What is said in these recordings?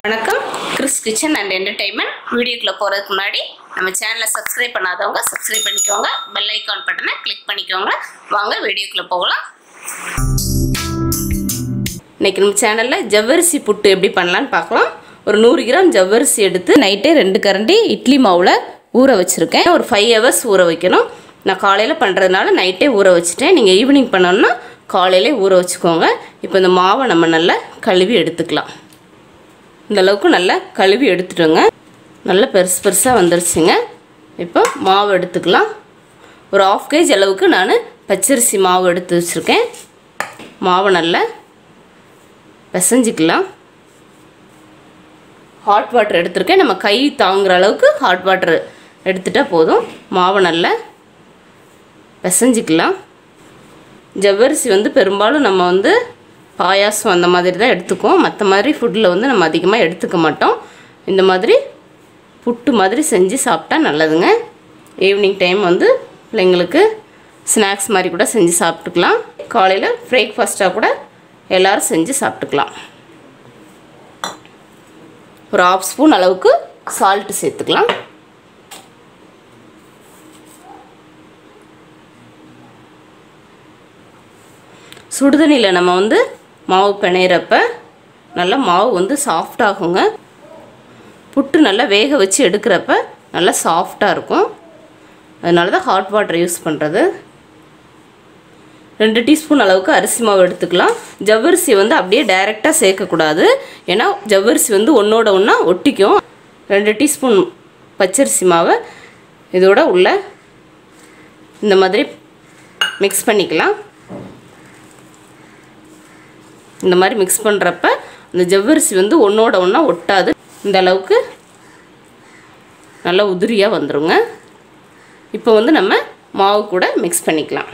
வணக்கம் Chris kitchen and entertainment வீடியோக்குள்ளே போகிறதுக்கு முன்னாடி நம்ம சேனலை சப்ஸ்கிரைப் பண்ணாதவங்க சப்ஸ்கிரைப் பண்ணிக்கோங்க பெல் ஐக்கான் பட்டனை கிளிக் பண்ணிக்கோங்க வாங்க வீடியோக்குள்ளே போகலாம் இன்னைக்கு நம்ம சேனலில் ஜவ்வரிசி புட்டு எப்படி பண்ணலான்னு பார்க்கலாம் ஒரு நூறு கிராம் ஜவ்வரிசி எடுத்து நைட்டே ரெண்டு கரண்டி இட்லி மாவில் ஊற வச்சுருக்கேன் ஒரு ஃபைவ் ஹவர்ஸ் ஊற வைக்கணும் நான் காலையில் பண்ணுறதுனால நைட்டே ஊற வச்சுட்டேன் நீங்கள் ஈவினிங் பண்ணணும்னா காலையிலே ஊற வச்சுக்கோங்க இப்போ இந்த மாவை நம்ம நல்லா கழுவி எடுத்துக்கலாம் இந்த அளவுக்கு நல்லா கழுவி எடுத்துட்டோங்க நல்லா பெருசு பெருசாக வந்துருச்சுங்க இப்போ மாவு எடுத்துக்கலாம் ஒரு ஆஃப் கேஜ் அளவுக்கு நான் பச்சரிசி மாவு எடுத்து வச்சுருக்கேன் மாவை நல்லா பிசைஞ்சிக்கலாம் ஹாட் வாட்டர் எடுத்திருக்கேன் நம்ம கை தாங்குற அளவுக்கு ஹாட் வாட்டர் எடுத்துட்டால் போதும் மாவை நல்லா பிசைஞ்சிக்கலாம் ஜவ்வரிசி வந்து பெரும்பாலும் நம்ம வந்து பாயாசம் அந்த மாதிரி தான் எடுத்துக்குவோம் மற்ற மாதிரி ஃபுட்டில் வந்து நம்ம அதிகமாக எடுத்துக்க மாட்டோம் இந்த மாதிரி புட்டு மாதிரி செஞ்சு சாப்பிட்டா நல்லதுங்க ஈவினிங் டைம் வந்து பிள்ளைங்களுக்கு ஸ்நாக்ஸ் மாதிரி கூட செஞ்சு சாப்பிட்டுக்கலாம் காலையில் பிரேக்ஃபாஸ்ட்டாக கூட எல்லோரும் செஞ்சு சாப்பிட்டுக்கலாம் ஒரு ஆஃப் ஸ்பூன் அளவுக்கு சால்ட்டு சேர்த்துக்கலாம் சுடுதண்ணியில் நம்ம வந்து மாவு பிணையிறப்ப நல்லா மாவு வந்து சாஃப்ட் ஆகுங்க புட்டு நல்லா வேக வச்சு எடுக்கிறப்ப நல்லா சாஃப்டாக இருக்கும் அதனால தான் ஹாட் வாட்டர் யூஸ் பண்ணுறது ரெண்டு டீஸ்பூன் அளவுக்கு அரிசி மாவு எடுத்துக்கலாம் ஜவ்வரிசி வந்து அப்படியே டைரெக்டாக சேர்க்கக்கூடாது ஏன்னா ஜவ்வரிசி வந்து ஒன்றோட ஒன்றா ஒட்டிக்கும் ரெண்டு டீஸ்பூன் பச்சரிசி மாவை இதோட உள்ள இந்த மாதிரி மிக்ஸ் பண்ணிக்கலாம் இந்த மாதிரி மிக்ஸ் பண்ணுறப்ப இந்த ஜவ்வரிசி வந்து ஒன்றோட ஒன்றா ஒட்டாது இந்த அளவுக்கு நல்லா உதிரியாக வந்துருங்க இப்போ வந்து நம்ம மாவு கூட மிக்ஸ் பண்ணிக்கலாம்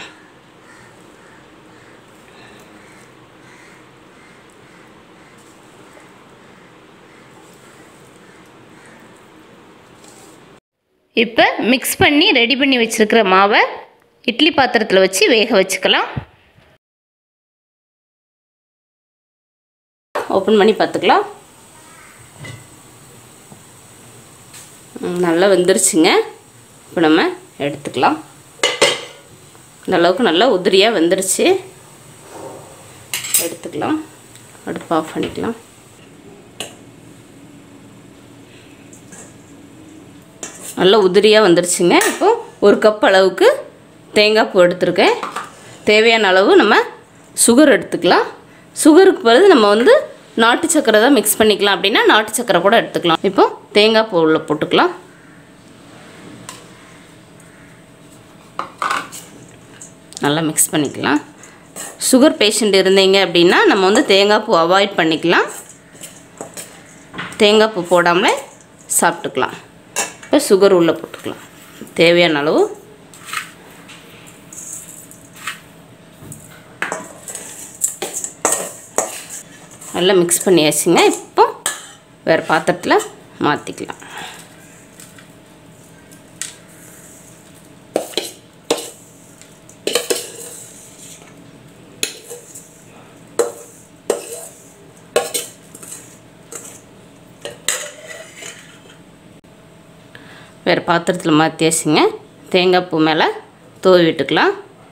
இப்போ மிக்ஸ் பண்ணி ரெடி பண்ணி வச்சுருக்கிற மாவை இட்லி பாத்திரத்தில் வச்சு வேக வச்சுக்கலாம் ஓப்பன் பண்ணி பார்த்துக்கலாம் நல்லா வெந்துருச்சுங்க இப்போ நம்ம எடுத்துக்கலாம் இந்த அளவுக்கு நல்லா உதிரியாக வெந்துருச்சு எடுத்துக்கலாம் அடுப்பு ஆஃப் பண்ணிக்கலாம் நல்லா உதிரியாக வந்துருச்சுங்க இப்போ ஒரு கப் அளவுக்கு தேங்காய் பூ எடுத்திருக்கேன் தேவையான அளவு நம்ம சுகர் எடுத்துக்கலாம் சுகருக்கு பிறகு நம்ம வந்து நாட்டு சக்கரை தான் மிக்ஸ் பண்ணிக்கலாம் அப்படின்னா நாட்டு சக்கரை கூட எடுத்துக்கலாம் இப்போ தேங்காய் பூ உள்ள போட்டுக்கலாம் நல்லா மிக்ஸ் பண்ணிக்கலாம் சுகர் பேஷண்ட் இருந்தீங்க அப்படின்னா நம்ம வந்து தேங்காய் பூ அவாய்ட் பண்ணிக்கலாம் தேங்காய் பூ போடாமலே சாப்பிட்டுக்கலாம் இப்போ சுகர் உள்ளே போட்டுக்கலாம் தேவையான அளவு நல்லா மிக்ஸ் பண்ணியாச்சுங்க இப்போ வேறு பாத்திரத்தில் மாற்றிக்கலாம் வேறு பாத்திரத்தில் மாற்றியாச்சுங்க தேங்காய் பூ மேலே தூவி விட்டுக்கலாம்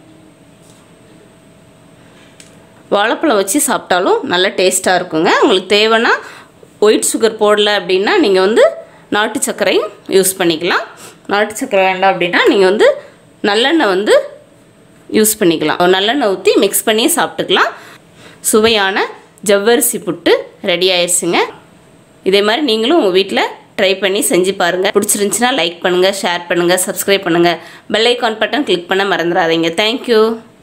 வாழைப்பழம் வச்சு சாப்பிட்டாலும் நல்ல டேஸ்ட்டாக இருக்குங்க உங்களுக்கு தேவைன்னா ஒயிட் சுகர் போடல அப்படின்னா நீங்கள் வந்து நாட்டு சர்க்கரையும் யூஸ் பண்ணிக்கலாம் நாட்டு சர்க்கரை வேண்டாம் அப்படின்னா நீங்கள் வந்து நல்லெண்ணெய் வந்து யூஸ் பண்ணிக்கலாம் நல்லெண்ணெய் ஊற்றி மிக்ஸ் பண்ணி சாப்பிட்டுக்கலாம் சுவையான ஜவ்வரிசி புட்டு ரெடி ஆயிடுச்சுங்க இதே மாதிரி நீங்களும் உங்கள் வீட்டில் ட்ரை பண்ணி செஞ்சு பாருங்கள் பிடிச்சிருந்துச்சின்னா லைக் பண்ணுங்கள் ஷேர் பண்ணுங்கள் சப்ஸ்கிரைப் பண்ணுங்கள் பெல் ஐக்கான் பட்டன் கிளிக் பண்ண மறந்துடாதீங்க தேங்க்யூ